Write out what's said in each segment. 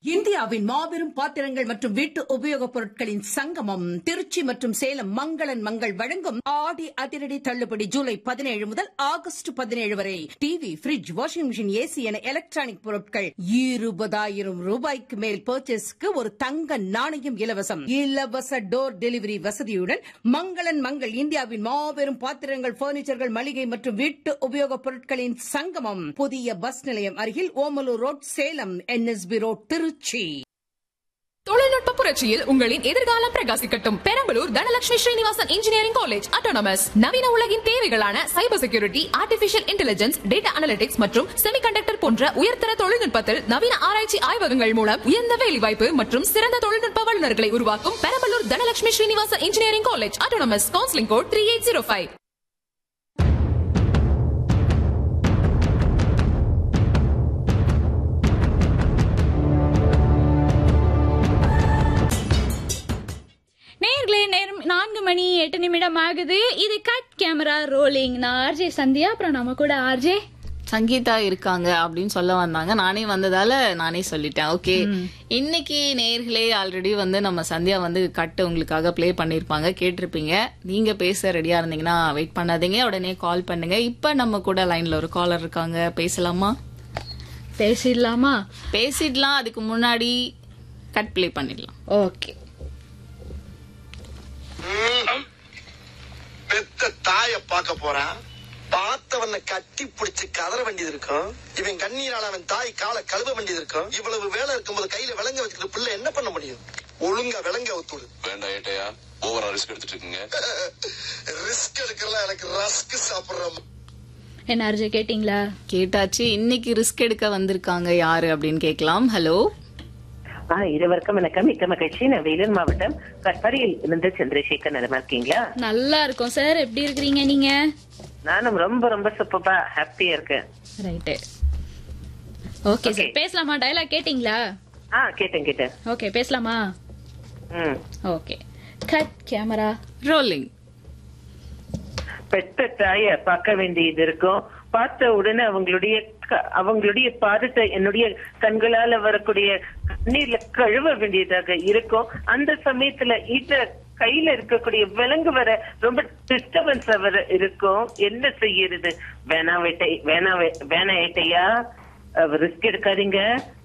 இந்தியாவின் மாபெரும் பாத்திரங்கள் மற்றும் வீட்டு உபயோகப் பொருட்களின் சங்கமம் திருச்சி மற்றும் சேலம் மங்களன் மங்கள் வழங்கும் ஆடி அதிரடி தள்ளுபடி ஜூலை பதினேழு முதல் ஆகஸ்ட் பதினேழு வரை TV fridge washing machine AC என எலக்ட்ரானிக் பொருட்கள் இருபதாயிரம் ரூபாய்க்கு மேல் பர்ச்சேஸ்க்கு ஒரு தங்க நாணயம் இலவசம் இலவச டோர் டெலிவரி வசதியுடன் மங்களன் மங்கள் இந்தியாவின் மாபெரும் பாத்திரங்கள் பர்னிச்சர்கள் மளிகை மற்றும் வீட்டு உபயோகப் பொருட்களின் சங்கமம் புதிய பஸ் நிலையம் அருகில் Omalur road Salem NSB road Trichy தொழில்நுட்ப புரட்சியில் உங்களின் எதிர்காலம் பிரகாசிக்கட்டும் Perambalur Dhanalakshmi Srinivasan engineering college autonomous நவீன உலகின் தேவைகளான cyber security artificial intelligence data analytics மற்றும் செமிகண்டக்டர் போன்ற உயர்தர தொழில்நுட்பத்தில் நவீன ஆராய்ச்சி ஆய்வகங்கள் மூலம் உயர்ந்த வேலைவாய்ப்பு மற்றும் சிறந்த தொழில்நுட்ப வல்லுநர்களை உருவாக்கும் Perambalur Dhanalakshmi Srinivasan engineering college autonomous counselling code three eight zero five நேர்களே நேரம் நான்கு மணி எட்டு நிமிடம் ஆகுது இது கட் கேமரா ரோலிங் நான் ஆர்ஜே சந்தியா அப்புறம் நம்ம கூட ஆர்ஜே சங்கீதா இருக்காங்க அப்படின்னு சொல்ல வந்தாங்க நானே வந்ததால நானே சொல்லிட்டேன் ஓகே இன்னைக்கு நேர்களே ஆல்ரெடி வந்து நம்ம சந்தியா வந்து கட்டு உங்களுக்காக ப்ளே பண்ணிருப்பாங்க கேட்டிருப்பீங்க நீங்க பேச ரெடியா இருந்தீங்கன்னா வெயிட் பண்ணாதீங்க உடனே கால் பண்ணுங்க இப்ப நம்ம கூட லைன்ல ஒரு காலர் இருக்காங்க பேசலாமா பேசிடலாமா பேசிடலாம் அதுக்கு முன்னாடி கட் ப்ளே பண்ணிடலாம் ஓகே பெத்த தாய பார்க்க போறான் பார்த்தவன கட்டி பிடிச்சு கதற வேண்டியது இருக்கும் இவன் கண்ணீரால அவன் தாய் காலை கழுவ வேண்டியது இருக்கும் இவ்வளவு வேலை இருக்கும்போது கையில விலங்க வச்சுக்கிட்டு பிள்ளை என்ன பண்ண முடியும் ஒழுங்கா விலங்க ஒத்துடு வேண்டாம் ஏட்டையா ஓவரா ரிஸ்க் எடுத்துட்டு இருக்கீங்க ரிஸ்க் எடுக்கலாம் எனக்கு ரஸ்க் சாப்பிடுற என்ன ஆர்ஜே கேட்டிங்களா கேட்டாச்சு இன்னைக்கு ரிஸ்க் எடுக்க வந்திருக்காங்க யாரு அப்படின்னு கேட்கலாம் ஹலோ ஆ இருவருக்கும் வணக்கம் மிக்க மகிழ்ச்சி நான் வேலூர் மாவட்டம் கட்பாடியில் இருந்து சந்திரசேகர் நலமா இருக்கீங்களா நல்லா இருக்கும் சார் எப்படி இருக்கிறீங்க நீங்க நானும் ரொம்ப ரொம்ப சூப்பரா ஹாப்பியா இருக்கேன் ரைட்டு ஓகே சார் பேசலாமா டயலாக் கேட்டிங்களா ஆ கேட்டேன் கேட்டேன் ஓகே பேசலாமா ம் ஓகே கட் கேமரா ரோலிங் பெத்த தாய பார்க்க வேண்டியது இருக்கும் பார்த்த உடனே அவங்களுடைய க- அவங்களுடைய பாதத்தை என்னுடைய கண்களால வரக்கூடிய கண்ணீர்ல கழுவ வேண்டியதாக இருக்கும் அந்த சமயத்துல ஈட்ட கையில இருக்கக்கூடிய விலங்கு வர ரொம்ப டிஸ்டர்பன்ஸ் வர இருக்கும் என்ன செய்யறது வேணா வேட்டை வேணா வே- வேணா ஏட்டையா ரிஸ்க் எடுக்காதீங்க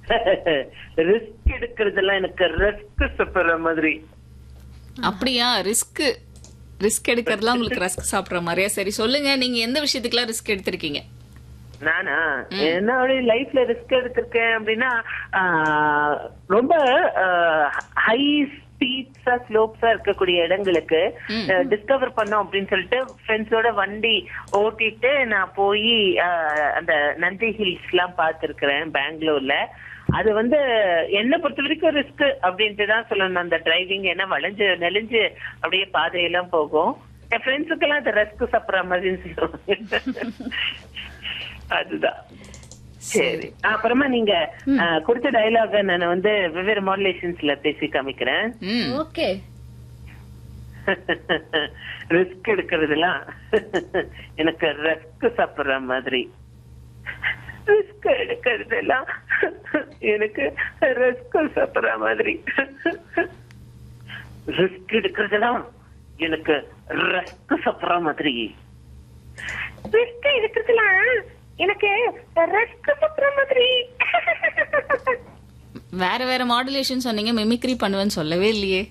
ரிஸ்க் எடுக்கிறதெல்லாம் எனக்கு ரிஸ்க் சாப்பிடுற மாதிரி அப்படியா ரிஸ்க் ரிஸ்க் எடுக்கிறதுலாம் உங்களுக்கு ரஸ்க் சாப்பிடுற மாதிரியா சரி சொல்லுங்க நீங்க எந்த விஷயத்துக்குலாம் ரிஸ்க் எடுத்திருக்கீங்க நானா என்னோட லைஃப்ல ரிஸ்க் எடுத்திருக்கேன் அப்படின்னா ஆஹ், ரொம்ப ஹை ஸ்பீட்ஸா ஸ்லோப்ஸா இருக்கக்கூடிய இடங்களுக்கு டிஸ்கவர் பண்ணோம் அப்படின்னு சொல்லிட்டு ஃப்ரெண்ட்ஸோட வண்டி ஓட்டிட்டு நான் போய் அந்த நந்தி ஹில்ஸ் எல்லாம் பார்த்திருக்கிறேன் பெங்களூர்ல அது வந்து என்ன பொறுத்த வரைக்கும் ரிஸ்க் அப்படின்ட்டு தான் சொல்லணும் அந்த டிரைவிங் ஏன்னா வளைஞ்சு நெளிஞ்சு அப்படியே பாதையெல்லாம் போகும் என் ஃப்ரெண்ட்ஸுக்கெல்லாம் அது ரெஸ்க் சாப்பிடுற மாதிரி சொல்லுவாங்க அதுதான் சரி அப்புறமா நீங்க அஹ், கொடுத்த டயலாக நான் வந்து வெவ்வேறு மாடுலேஷன்ஸ்ல பேசி காமிக்கிறேன் ம் ஓகே ரிஸ்க் எடுக்கிறதுலாம் எனக்கு ரஸ்க் சாப்பிடுற மாதிரி ரிஸ்க் எடுக்கிறதெல்லாம் எனக்கு ரஸ்க் சாப்பிடுற மாதிரி ரிஸ்க் எடுக்கிறதெல்லாம் எனக்கு ரஸ்க் சாப்பிடுற மாதிரி ரிஸ்க் எடுக்கிறதுலாம் எனக்கு ரஸ்க் சாப்பிடுற மாதிரி வேற வேற மாடுலேஷன் சொன்னீங்க மிமிக்ரி பண்ணுவேன்னு சொல்லவே இல்லையே